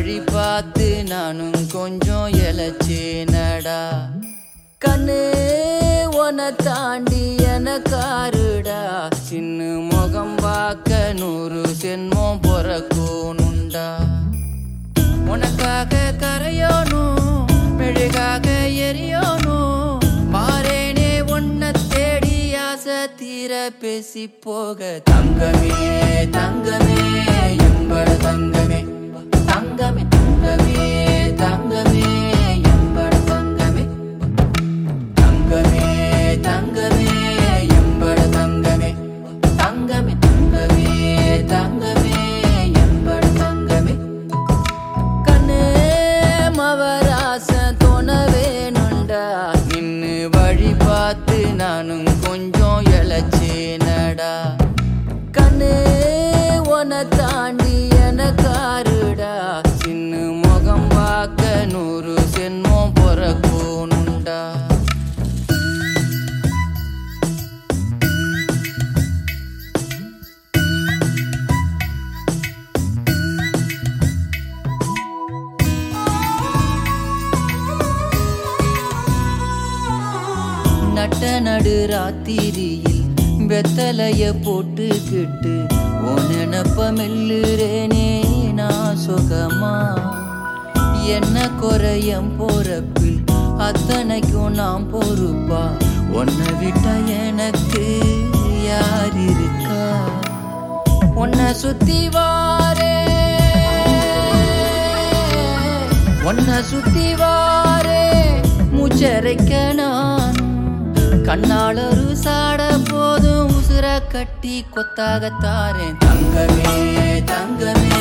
வழி பார்த்து நானும் கொஞ்சம் இழைச்சேனடா கண்ணு உன தாண்டி எனக்காருடா சின்ன முகம் பார்க்க நூறு சென்மம் பொறக்கணுண்டா உனக்காக கரையோனும் மெழுகாக எரியோனும் மாறேனே உன்னை தேடி ஆசை தீர பேசி போக தங்கமே தங்கமே எம்பட தங்கமே தங்கமே தங்கமே தங்கமே எம்பட தங்கமே தங்கமே தங்கமே எம்பட தங்கமே தங்கமே தங்கமே தங்கமே எம்பட தங்கமே கண்ணே மவராச தோண வேணுண்டா நின்னு வழி பார்த்து நானும் கொஞ்சம் இழைச்சேனடா கண்ணே உன தாண்டி எனக்காருடா சின்ன முகம் பார்க்க நூறு சென்மம் பொறக்கணுண்டா நட்ட நடு ராத்திரியில் வெத்தலைய போட்டுக்கிட்டு உன் நினப்ப மெல்லுறேனே நான் சுகமா என்ன குறையம் போறப்பில் அத்தனைக்கும் நான் பொறுப்பா உன்னை விட்டா எனக்கு யார் இருக்கா உன்னை சுத்தி வாரே உன்னை சுத்தி வாரே மூச்சரைக்க நான் கண்ணால் ஒரு சாட போதும் உசுர கட்டி கொத்தாக தாரேன் தங்கமே தங்கமே